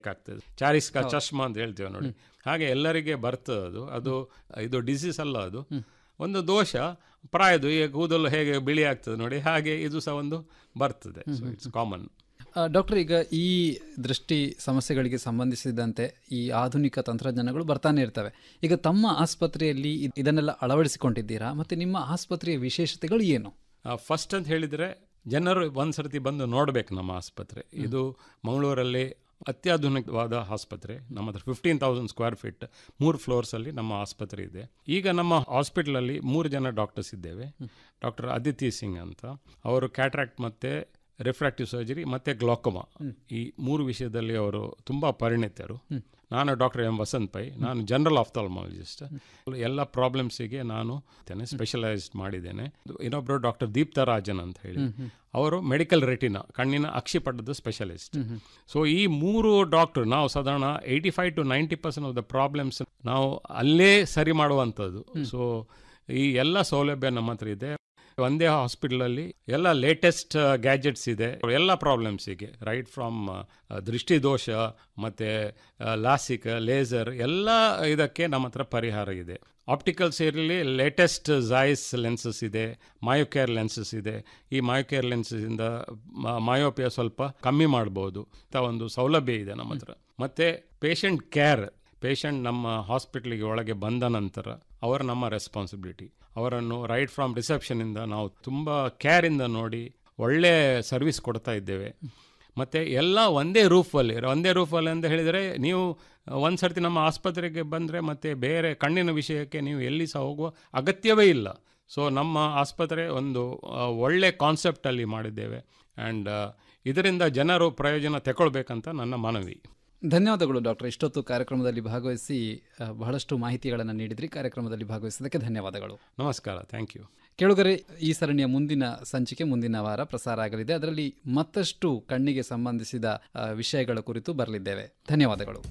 ಆಗ್ತದೆ ಚಾರಿಸ್ಕ ಚಶ್ಮಾ ಅಂತ ಹೇಳ್ತೇವೆ ನೋಡಿ ಹಾಗೆ ಎಲ್ಲರಿಗೆ ಬರ್ತದೆ ಅದು ಅದು ಇದು ಡಿಸೀಸ್ ಅಲ್ಲ ಅದು ಒಂದು ದೋಷ ಪ್ರಾಯದು ಈಗ ಕೂದಲು ಹೇಗೆ ಬಿಳಿ ಆಗ್ತದೆ ನೋಡಿ ಹಾಗೆ ಇದು ಸಹ ಒಂದು ಬರ್ತದೆ ಸೊ ಇಟ್ಸ್ ಕಾಮನ್ ಆ, ಡಾಕ್ಟರ್ ಈಗ ಈ ದೃಷ್ಟಿ ಸಮಸ್ಯೆಗಳಿಗೆ ಸಂಬಂಧಿಸಿದಂತೆ ಈ ಆಧುನಿಕ ತಂತ್ರಜ್ಞಾನಗಳು ಬರ್ತಾನೆ ಇರ್ತವೆ ಈಗ ತಮ್ಮ ಆಸ್ಪತ್ರೆಯಲ್ಲಿ ಇದ್- ಇದನ್ನೆಲ್ಲ ಅಳವಡಿಸಿಕೊಂಡಿದ್ದೀರಾ ಮತ್ತು ನಿಮ್ಮ ಆಸ್ಪತ್ರೆಯ ವಿಶೇಷತೆಗಳು ಏನು ಫಸ್ಟ್ ಅಂತ ಹೇಳಿದರೆ ಜನರು ಒಂದು ಸರ್ತಿ ಬಂದು ನೋಡಬೇಕು ನಮ್ಮ ಆಸ್ಪತ್ರೆ ಇದು ಮಂಗಳೂರಲ್ಲಿ ಅತ್ಯಾಧುನಿಕವಾದ ಆಸ್ಪತ್ರೆ ನಮ್ಮ ಹತ್ರ ಫಿಫ್ಟೀನ್ ತೌಸಂಡ್ ಸ್ಕ್ವೇರ್ ಫೀಟ್ ಮೂರು ಫ್ಲೋರ್ಸಲ್ಲಿ ನಮ್ಮ ಆಸ್ಪತ್ರೆ ಇದೆ ಈಗ ನಮ್ಮ ಹಾಸ್ಪಿಟಲಲ್ಲಿ ಮೂರು ಜನ ಡಾಕ್ಟರ್ಸ್ ಇದ್ದೇವೆ ಡಾಕ್ಟರ್ ಅದಿತಿ ಸಿಂಗ್ ಅಂತ ಅವರು ಕ್ಯಾಟ್ರಾಕ್ಟ್ ಮತ್ತು ರಿಫ್ರಾಕ್ಟಿವ್ ಸರ್ಜರಿ ಮತ್ತು ಗ್ಲಾಕೋಮಾ ಈ ಮೂರು ವಿಷಯದಲ್ಲಿ ಅವರು ತುಂಬ ಪರಿಣಿತರು ನಾನು ಡಾಕ್ಟರ್ ಎಂ ವಸಂತ್ ಪೈ ನಾನು ಜನರಲ್ ಆಫ್ಥಾಲ್ಮಾಲಜಿಸ್ಟ್ ಎಲ್ಲ ಪ್ರಾಬ್ಲಮ್ಸಿಗೆ ನಾನು ಸ್ಪೆಷಲೈಸ್ಡ್ ಮಾಡಿದ್ದೇನೆ ಇನ್ನೊಬ್ಬರು ಡಾಕ್ಟರ್ ದೀಪ್ತಾ ರಾಜನ್ ಅಂತ ಹೇಳಿ ಅವರು ಮೆಡಿಕಲ್ ರೆಟಿನ ಕಣ್ಣಿನ ಅಕ್ಷಿಪಟದ ಸ್ಪೆಷಲಿಸ್ಟ್ ಸೊ ಈ ಮೂರು ಡಾಕ್ಟರ್ ನಾವು ಸಾಧಾರಣ eighty five to ninety percent of the problems ನಾವು ಅಲ್ಲೇ ಸರಿ ಮಾಡುವಂಥದ್ದು ಸೊ ಈ ಎಲ್ಲ ಸೌಲಭ್ಯ ನಮ್ಮ ಹತ್ರ ಇದೆ ಒಂದೇ ಹಾಸ್ಪಿಟಲಲ್ಲಿ ಎಲ್ಲ ಲೇಟೆಸ್ಟ್ ಗ್ಯಾಜೆಟ್ಸ್ ಇದೆ ಎಲ್ಲ ಪ್ರಾಬ್ಲಮ್ಸಿಗೆ ರೈಟ್ ಫ್ರಮ್ ದೃಷ್ಟಿದೋಷ ಮತ್ತು ಲಾಸಿಕ್ ಲೇಸರ್ ಎಲ್ಲ ಇದಕ್ಕೆ ನಮ್ಮ ಹತ್ರ ಪರಿಹಾರ ಇದೆ ಆಪ್ಟಿಕಲ್ ಸೇರಿಲಿ ಲೇಟೆಸ್ಟ್ ಝಾಯ್ಸ್ ಲೆನ್ಸಸ್ ಇದೆ ಮಯೋಕೇರ್ ಲೆನ್ಸಸ್ ಇದೆ ಈ ಮಯೋಕೇರ್ ಲೆನ್ಸಸ್ಸಿಂದ ಮಯೋಪಿಯ ಸ್ವಲ್ಪ ಕಮ್ಮಿ ಮಾಡ್ಬೋದು ಅಂತ ಒಂದು ಸೌಲಭ್ಯ ಇದೆ ನಮ್ಮ ಹತ್ರ ಮತ್ತು ಪೇಷಂಟ್ ಕೇರ್ ಪೇಷಂಟ್ ನಮ್ಮ ಹಾಸ್ಪಿಟ್ಲಿಗೆ ಒಳಗೆ ಬಂದ ನಂತರ ಅವರ ನಮ್ಮ ರೆಸ್ಪಾನ್ಸಿಬಿಲಿಟಿ ಅವರನ್ನು ರೈಟ್ ಫ್ರಮ್ ರಿಸೆಪ್ಷನಿಂದ ನಾವು ತುಂಬ ಕೇರಿಂದ ನೋಡಿ ಒಳ್ಳೆ ಸರ್ವಿಸ್ ಕೊಡ್ತಾ ಇದ್ದೇವೆ ಮತ್ತು ಎಲ್ಲ ಒಂದೇ ರೂಫಲ್ಲಿ ಒಂದೇ ರೂಫಲ್ಲಿ ಅಂತ ಹೇಳಿದರೆ ನೀವು ಒಂದು ಸರ್ತಿ ನಮ್ಮ ಆಸ್ಪತ್ರೆಗೆ ಬಂದರೆ ಮತ್ತು ಬೇರೆ ಕಣ್ಣಿನ ವಿಷಯಕ್ಕೆ ನೀವು ಎಲ್ಲಿ ಸಹ ಹೋಗುವ ಅಗತ್ಯವೇ ಇಲ್ಲ ಸೊ ನಮ್ಮ ಆಸ್ಪತ್ರೆ ಒಂದು ಆ, ಒಳ್ಳೆ ಕಾನ್ಸೆಪ್ಟಲ್ಲಿ ಮಾಡಿದ್ದೇವೆ ಆ್ಯಂಡ್ ಇದರಿಂದ ಜನರು ಪ್ರಯೋಜನ ತಗೊಳ್ಬೇಕಂತ ನನ್ನ ಮನವಿ ಧನ್ಯವಾದಗಳು ಡಾಕ್ಟರ್ ಇಷ್ಟೊತ್ತು ಕಾರ್ಯಕ್ರಮದಲ್ಲಿ ಭಾಗವಹಿಸಿ ಆ, ಬಹಳಷ್ಟು ಮಾಹಿತಿಗಳನ್ನು ನೀಡಿದ್ರಿ ಕಾರ್ಯಕ್ರಮದಲ್ಲಿ ಭಾಗವಹಿಸಿದ್ದಕ್ಕೆ ಧನ್ಯವಾದಗಳು ನಮಸ್ಕಾರ ಥ್ಯಾಂಕ್ ಯು ಕೇಳುಗರೆ ಈ ಸರಣಿಯ ಮುಂದಿನ ಸಂಚಿಕೆ ಮುಂದಿನ ವಾರ ಪ್ರಸಾರ ಆಗಲಿದೆ ಅದರಲ್ಲಿ ಮತ್ತಷ್ಟು ಕಣ್ಣಿಗೆ ಸಂಬಂಧಿಸಿದ ಆ, ವಿಷಯಗಳ ಕುರಿತು ಬರಲಿದ್ದೇವೆ ಧನ್ಯವಾದಗಳು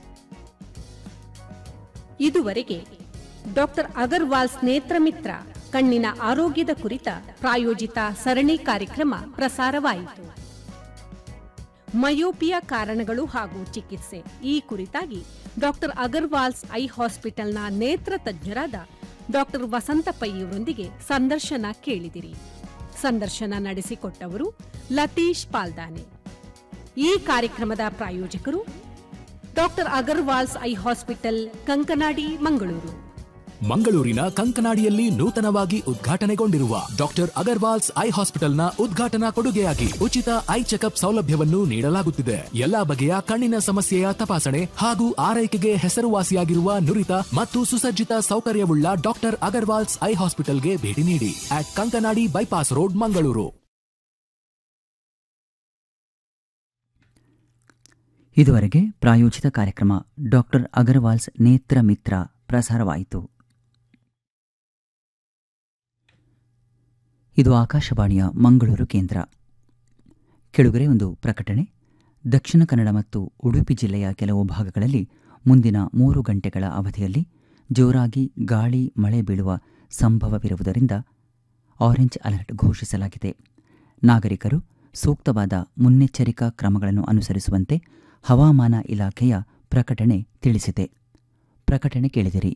ಇದುವರೆಗೆ ಡಾಕ್ಟರ್ ಅಗರ್ವಾಲ್ಸ್ ನೇತ್ರಮಿತ್ರ ಕಣ್ಣಿನ ಆರೋಗ್ಯದ ಕುರಿತ ಪ್ರಾಯೋಜಿತ ಸರಣಿ ಕಾರ್ಯಕ್ರಮ ಪ್ರಸಾರವಾಯಿತು ಮಯೋಪಿಯ ಕಾರಣಗಳು ಹಾಗೂ ಚಿಕಿತ್ಸೆ ಈ ಕುರಿತಾಗಿ ಡಾಕ್ಟರ್ ಅಗರ್ವಾಲ್ಸ್ ಐ ಹಾಸ್ಪಿಟಲ್ನ ನೇತ್ರ ತಜ್ಞರಾದ ಡಾಕ್ಟರ್ ವಸಂತ ಪೈಯವರೊಂದಿಗೆ ಸಂದರ್ಶನ ಕೇಳಿದಿರಿ ಸಂದರ್ಶನ ನಡೆಸಿಕೊಟ್ಟವರು ಲತೀಶ್ ಪಾಲ್ದಾನೆ ಈ ಕಾರ್ಯಕ್ರಮದ ಪ್ರಾಯೋಜಕರು doctor Agarwal's eye hospital Kankanadi Mangaluru ಮಂಗಳೂರಿನ ಕಂಕನಾಡಿಯಲ್ಲಿ ನೂತನವಾಗಿ ಉದ್ಘಾಟನೆಗೊಂಡಿರುವ ಡಾಕ್ಟರ್ ಅಗರ್ವಾಲ್ಸ್ ಐ ಹಾಸ್ಪಿಟಲ್ನ ಉದ್ಘಾಟನಾ ಕೊಡುಗೆಯಾಗಿ ಉಚಿತ ಐ ಚೆಕಪ್ ಸೌಲಭ್ಯವನ್ನು ನೀಡಲಾಗುತ್ತಿದೆ ಎಲ್ಲಾ ಬಗೆಯ ಕಣ್ಣಿನ ಸಮಸ್ಯೆಯ ತಪಾಸಣೆ ಹಾಗೂ ಆರೈಕೆಗೆ ಹೆಸರುವಾಸಿಯಾಗಿರುವ ನುರಿತ ಮತ್ತು ಸುಸಜ್ಜಿತ ಸೌಕರ್ಯವುಳ್ಳ ಡಾಕ್ಟರ್ ಅಗರ್ವಾಲ್ಸ್ ಐ ಹಾಸ್ಪಿಟಲ್ಗೆ ಭೇಟಿ ನೀಡಿ at Kankanadi bypass road Mangaluru ಇದುವರೆಗೆ ಪ್ರಾಯೋಜಿತ ಕಾರ್ಯಕ್ರಮ ಡಾಕ್ಟರ್ ಅಗರ್ವಾಲ್ಸ್ ನೇತ್ರ ಮಿತ್ರ ಪ್ರಸಾರವಾಯಿತು ಇದು ಆಕಾಶವಾಣಿಯ ಮಂಗಳೂರು ಕೇಂದ್ರ ಕೆಳಗರೆ ಒಂದು ಪ್ರಕಟಣೆ ದಕ್ಷಿಣ ಕನ್ನಡ ಮತ್ತು ಉಡುಪಿ ಜಿಲ್ಲೆಯ ಕೆಲವು ಭಾಗಗಳಲ್ಲಿ ಮುಂದಿನ ಮೂರು ಗಂಟೆಗಳ ಅವಧಿಯಲ್ಲಿ ಜೋರಾಗಿ ಗಾಳಿ ಮಳೆ ಬೀಳುವ ಸಂಭವವಿರುವುದರಿಂದ ಆರೆಂಜ್ ಅಲರ್ಟ್ ಘೋಷಿಸಲಾಗಿದೆ ನಾಗರಿಕರು ಸೂಕ್ತವಾದ ಮುನ್ನೆಚ್ಚರಿಕಾ ಕ್ರಮಗಳನ್ನು ಅನುಸರಿಸುವಂತೆ ಹವಾಮಾನ ಇಲಾಖೆಯ ಪ್ರಕಟಣೆ ತಿಳಿಸಿದೆ ಪ್ರಕಟಣೆ ಕೇಳಿದಿರಿ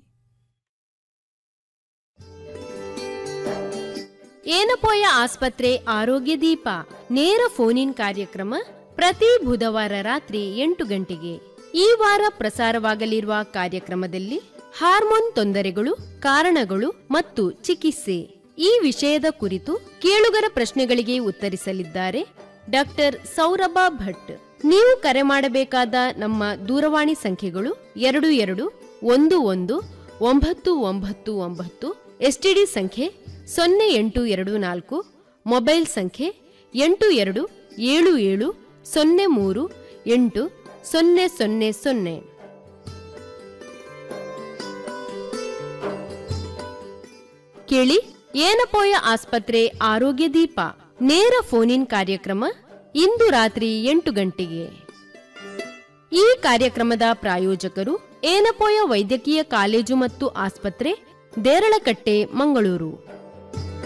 ಏನಪೋಯ ಆಸ್ಪತ್ರೆ ಆರೋಗ್ಯ ದೀಪ ನೇರ ಫೋನ್ ಇನ್ ಕಾರ್ಯಕ್ರಮ ಪ್ರತಿ ಬುಧವಾರ ರಾತ್ರಿ ಎಂಟು ಗಂಟೆಗೆ ಈ ವಾರ ಪ್ರಸಾರವಾಗಲಿರುವ ಕಾರ್ಯಕ್ರಮದಲ್ಲಿ ಹಾರ್ಮೋನ್ ತೊಂದರೆಗಳು ಕಾರಣಗಳು ಮತ್ತು ಚಿಕಿತ್ಸೆ ಈ ವಿಷಯದ ಕುರಿತು ಕೇಳುಗರ ಪ್ರಶ್ನೆಗಳಿಗೆ ಉತ್ತರಿಸಲಿದ್ದಾರೆ ಡಾಕ್ಟರ್ ಸೌರಭ ಭಟ್ ನೀವು ಕರೆ ಮಾಡಬೇಕಾದ ನಮ್ಮ ದೂರವಾಣಿ ಸಂಖ್ಯೆಗಳು ಎರಡು ಎರಡು ಒಂದು ಒಂದು ಒಂಬತ್ತು ಒಂಬತ್ತು ಒಂಬತ್ತು ಎಸ್ಟಿಡಿ ಸಂಖ್ಯೆ ಸೊನ್ನೆ ಎಂಟು ಎರಡು ನಾಲ್ಕು ಮೊಬೈಲ್ ಸಂಖ್ಯೆ ಎಂಟು ಎರಡು ಏಳು ಏಳು ಸೊನ್ನೆ ಮೂರು ಎಂಟು ಸೊನ್ನೆ ಸೊನ್ನೆ ಸೊನ್ನೆ ಕೇಳಿ ಏನಪೋಯ ಆಸ್ಪತ್ರೆ ಆರೋಗ್ಯ ದೀಪ ನೇರ ಫೋನ್ ಇನ್ ಕಾರ್ಯಕ್ರಮ ಇಂದು ರಾತ್ರಿ ಎಂಟು ಗಂಟೆಗೆ ಈ ಕಾರ್ಯಕ್ರಮದ ಪ್ರಾಯೋಜಕರು ಏನಪೋಯ ವೈದ್ಯಕೀಯ ಕಾಲೇಜು ಮತ್ತು ಆಸ್ಪತ್ರೆ ದೇರಳಕಟ್ಟೆ ಮಂಗಳೂರು